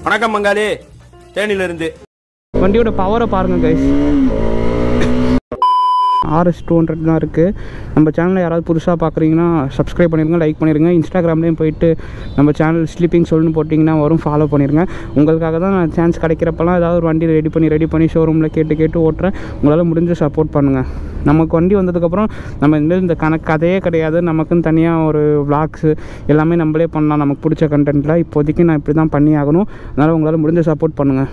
வணக்கம் மங்காளி தேனியிலிருந்து வண்டியோட பவரை பாருங்கள் கைஸ் ஆர்எஸ் டூ ஹண்ட்ரட் தான் இருக்குது நம்ம சேனலை யாராவது புதுசாக பார்க்குறீங்கன்னா சப்ஸ்கிரைப் பண்ணிடுங்க லைக் பண்ணிடுங்க இன்ஸ்டாகிராம்லேயும் போயிட்டு நம்ம சேனல் ஸ்லீப்பிங் சொல்லுன்னு போட்டிங்கன்னா வரும் ஃபாலோ பண்ணிடுங்க உங்களுக்காக தான் நான் சான்ஸ் கிடைக்கிறப்பெல்லாம் ஏதாவது ஒரு வண்டி ரெடி பண்ணி ரெடி பண்ணி ஷோரூமில் கேட்டு கேட்டு ஓட்டுறேன் உங்களால் முடிஞ்ச சப்போர்ட் பண்ணுங்கள் நமக்கு வண்டி வந்ததுக்கப்புறம் நம்ம இந்த இந்த கணக்கு கதையே கிடையாது நமக்குன்னு தனியாக ஒரு விளாக்ஸு எல்லாமே நம்மளே பண்ணலாம் நமக்கு பிடிச்ச கண்டென்ட்டில் இப்போதைக்கு நான் இப்படி தான் பண்ணி ஆகணும் அதனால் உங்களால் முடிஞ்ச சப்போர்ட் பண்ணுங்கள்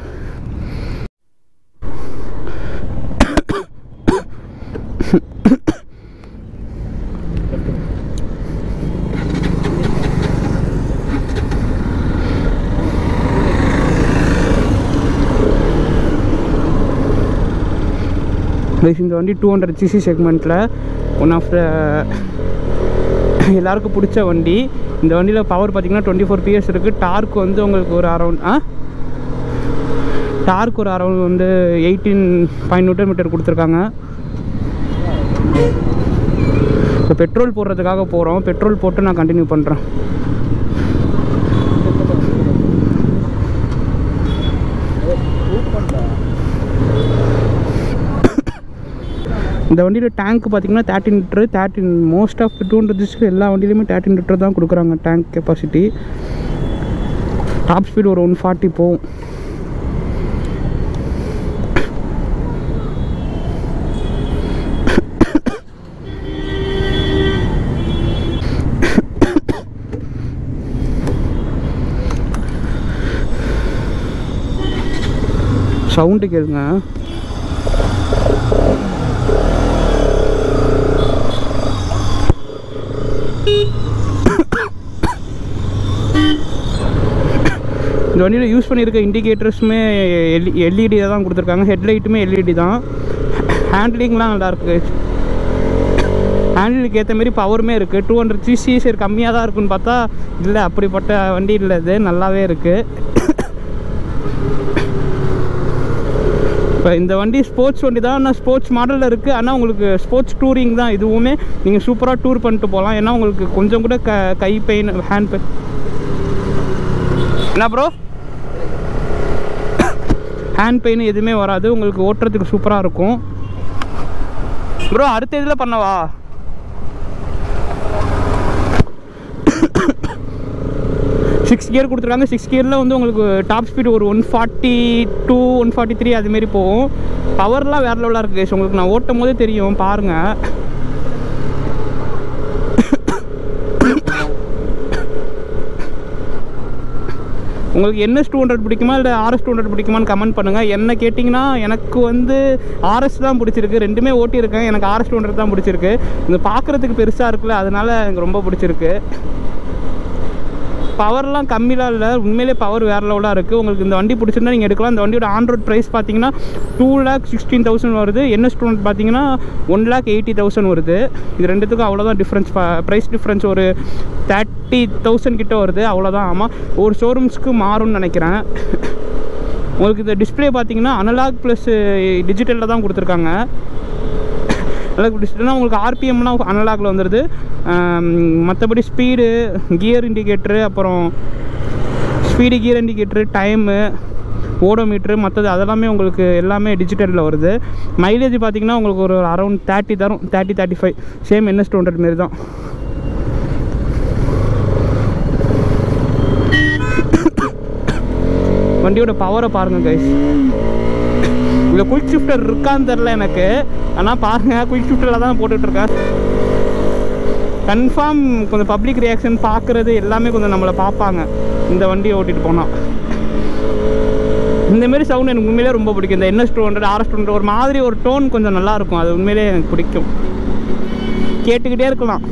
ப்ளஸ் இந்த வண்டி டூ ஹண்ட்ரட் சிசி செக்மெண்ட்டில் ஒன் ஆஃப் த எல்லாருக்கும் பிடிச்ச வண்டி இந்த வண்டியில் பவர் பார்த்தீங்கன்னா டுவெண்ட்டி ஃபோர் பிஎஸ் இருக்குது டார்க் வந்து உங்களுக்கு ஒரு அரௌண்ட் ஆ டார்க் ஒரு அரௌண்ட் வந்து எயிட்டீன் பாயிண்ட் நியூட்டன் மீட்டர் கொடுத்துருக்காங்க இப்போ பெட்ரோல் போடுறதுக்காக போகிறோம் பெட்ரோல் போட்டு நான் கண்டினியூ பண்ணுறேன் இந்த வண்டியில் டேங்க் பார்த்தீங்கன்னா thirteen litre thirteen most of two hundred எல்லா வண்டியிலையுமே தேர்ட்டின் லிட்டர் தான் கொடுக்குறாங்க டேங்க் கெப்பாசிட்டி டாப் ஸ்பீடு ஒரு ஒன் ஃபார்ட்டி போகும் சவுண்டு கேளுங்க இந்த வண்டியில் யூஸ் பண்ணியிருக்க இண்டிகேட்டர்ஸுமே எல் எல்இடி தான் கொடுத்துருக்காங்க ஹெட்லைட்டுமே எல்இடி தான் ஹேண்ட்லிங்லாம் நல்லாயிருக்கு ஹேண்டிலுக்கு ஏற்ற மாரி பவருமே இருக்குது டூ ஹண்ட்ரட் சிசி சரி கம்மியாக தான் இருக்குன்னு பார்த்தா இல்லை அப்படிப்பட்ட வண்டி இல்லை இது நல்லாவே இருக்குது இப்போ இந்த வண்டி ஸ்போர்ட்ஸ் வண்டி தான் ஆனால் ஸ்போர்ட்ஸ் மாடலில் இருக்குது ஆனால் உங்களுக்கு ஸ்போர்ட்ஸ் டூரிங் தான் இதுவுமே நீங்கள் சூப்பராக டூர் பண்ணிட்டு போகலாம் ஏன்னா உங்களுக்கு கொஞ்சம் கூட க கை பெயின் ஹேண்ட் பெயின் என்ன ப்ரோ ஹேண்ட் பெயின் எதுவுமே வராது உங்களுக்கு ஓட்டுறதுக்கு சூப்பராக இருக்கும் ப்ரோ அடுத்த இதில் பண்ணவா சிக்ஸ் கியர் கொடுத்துருக்காங்க சிக்ஸ் கியரில் வந்து உங்களுக்கு டாப் ஸ்பீடு ஒரு one forty two one forty three அதுமாரி போகும் பவர்லாம் வேறு லெவலாக இருக்குது guys. உங்களுக்கு நான் ஓட்டும் போதே தெரியும் பாருங்கள் உங்களுக்கு என்எஸ் டூ ஹண்ட்ரட் பிடிக்குமா இல்லை ஆர்எஸ் டூ ஹண்ட்ரட் பிடிக்குமான்னு கமெண்ட் பண்ணுங்கள் என்ன கேட்டிங்கன்னா எனக்கு வந்து ஆர்எஸ் தான் பிடிச்சிருக்கு ரெண்டுமே ஓட்டியிருக்கேன் எனக்கு ஆர்எஸ் டூ ஹண்ட்ரட் தான் பிடிச்சிருக்கு இது பார்க்குறதுக்கு பெருசாக இருக்குல்ல அதனால எனக்கு ரொம்ப பிடிச்சிருக்கு பவர்லாம் கம்மிலாம் இல்லை உண்மையிலே பவர் வேறு லெவலாக இருக்குது உங்களுக்கு இந்த வண்டி பிடிச்சிருந்தா நீங்கள் எடுக்கலாம் இந்த வண்டியோட ஆன்ரோட் ப்ரைஸ் பார்த்தீங்கன்னா டூ லேக் சிக்ஸ்டீன் தௌசண்ட் வருது என்ன ஸ்டூடெண்ட் பார்த்தீங்கன்னா ஒன் லேக் எயிட்டி தௌசண்ட் வருது இது ரெண்டுத்துக்கும் அவ்வளோதான் டிஃப்ரென்ஸ் ப்ரைஸ் டிஃப்ரென்ஸ் ஒரு தேர்ட்டி தௌசண்ட் கிட்ட வருது அவ்வளோதான் ஆமாம் ஒரு ஷோரூம்ஸ்க்கு மாறும்னு நினைக்கிறேன் உங்களுக்கு இந்த டிஸ்பிளே பார்த்தீங்கன்னா அனலாக் ப்ளஸ் டிஜிட்டலில் தான் கொடுத்துருக்காங்க அனலாக் டிஸ்பிளேனா உங்களுக்கு ஆர்பிஎம்லாம் அனலாகில் வந்துடுது மற்றபடி ஸ்பீடு கியர் இண்டிகேட்டரு அப்புறம் speed gear indicator time odometer மற்றது அதெல்லாமே உங்களுக்கு எல்லாமே டிஜிட்டலில் வருது மைலேஜ் பார்த்தீங்கன்னா உங்களுக்கு ஒரு அரௌண்ட் தேர்ட்டி தரும் thirty thirty five same NS two hundred மாரி தான் வண்டியோட பவரை பாருங்கள் கைஸ் இதில் குயிக் ஷிஃப்டர் இருக்கான்னு தெரில எனக்கு ஆனால் பாருங்கள் குயிக் ஷிஃப்டரில் தான் போட்டுட்ருக்கேன் கன்ஃபார்ம் கொஞ்சம் பப்ளிக் ரியாக்ஷன் பார்க்குறது எல்லாமே கொஞ்சம் நம்மளை பார்ப்பாங்க இந்த வண்டியை ஓட்டிகிட்டு போனால் இந்தமாரி சவுண்ட் எனக்கு உண்மையிலே ரொம்ப பிடிக்கும் இந்த NS two hundred RS two hundred ஒரு மாதிரி ஒரு டோன் கொஞ்சம் நல்லா இருக்கும் அது உண்மையிலே எனக்கு பிடிக்கும் கேட்டுக்கிட்டே இருக்கலாம்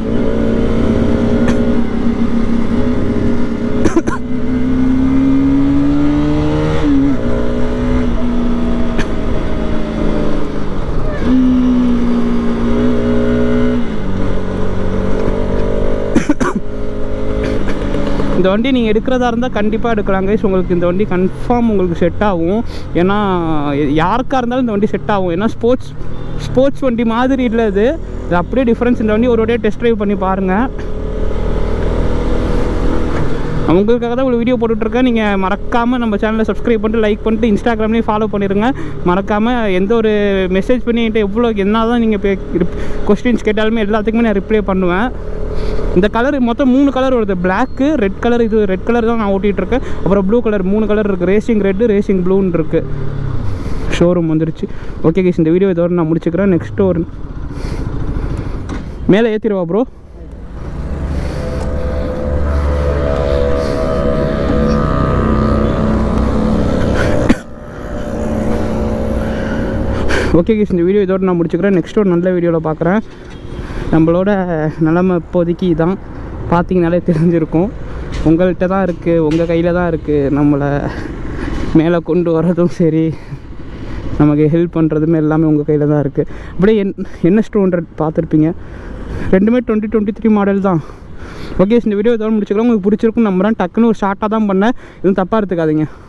இந்த வண்டி நீங்கள் எடுக்கிறதா இருந்தால் கண்டிப்பாக எடுக்கலாம் கைஸ் உங்களுக்கு இந்த வண்டி கன்ஃபார்ம் உங்களுக்கு செட் ஆகும் ஏன்னா யாருக்காக இருந்தாலும் இந்த வண்டி செட் ஆகும் ஏன்னா ஸ்போர்ட்ஸ் ஸ்போர்ட்ஸ் வண்டி மாதிரி இல்லை இது இது அப்படியே டிஃப்ரென்ஸ் இந்த வண்டி ஒரு வாட்டியே டெஸ்ட் ட்ரைவ் பண்ணி பாருங்கள் உங்களுக்காக தான் ஒரு வீடியோ போட்டுட்ருக்கேன் நீங்கள் மறக்காமல் நம்ம சேனலை சப்ஸ்கிரைப் பண்ணிட்டு லைக் பண்ணிட்டு இன்ஸ்டாகிராம்லேயும் ஃபாலோ பண்ணிடுங்க மறக்காமல் எந்த ஒரு மெசேஜ் பண்ணி என்கிட்ட எவ்வளோ என்ன தான் நீங்கள் கொஸ்டின்ஸ் கேட்டாலுமே எல்லாத்துக்குமே நான் ரிப்ளை பண்ணுவேன் இந்த கலர் மொத்தம் மூணு கலர் வருது பிளாக்கு ரெட் கலர் இது ரெட் கலர் தான் நான் ஓட்டிகிட்டு இருக்கேன் அப்புறம் ப்ளூ கலர் மூணு கலர் இருக்குது ரேசிங் ரெட்டு ரேசிங் ப்ளூன்னு இருக்குது ஷோரூம் வந்துருச்சு ஓகே கேஸ் இந்த வீடியோ இதோட நான் முடிச்சுக்கிறேன் நெக்ஸ்ட் ஒரு மேலே ஏற்றிடுவா ப்ரோ ஓகே கேஸ் இந்த வீடியோ இதோட நான் முடிச்சுக்கிறேன் நெக்ஸ்ட் ஒரு நல்ல வீடியோவில் பார்க்குறேன் நம்மளோட நிலமை இப்போதைக்கு இதான் பார்த்தீங்கனாலே தெரிஞ்சிருக்கும் உங்கள்கிட்ட தான் இருக்குது உங்கள் கையில் தான் இருக்குது நம்மளை மேலே கொண்டு வரதும் சரி நமக்கு ஹெல்ப் பண்ணுறதுமே எல்லாமே உங்கள் கையில் தான் இருக்குது அப்படியே என் என்எஸ் டூ ஹண்ட்ரட் பார்த்துருப்பீங்க ரெண்டுமே டுவெண்ட்டி டுவெண்ட்டி த்ரீ மாடல் தான் ஓகே இந்த வீடியோ இதோட முடிச்சுக்கிறோம் உங்களுக்கு பிடிச்சிருக்கும் நம்புறேன் டக்குன்னு ஒரு ஷார்ட்டாக தான் பண்ணேன் எதுவும் தப்பாக எடுத்துக்காதீங்க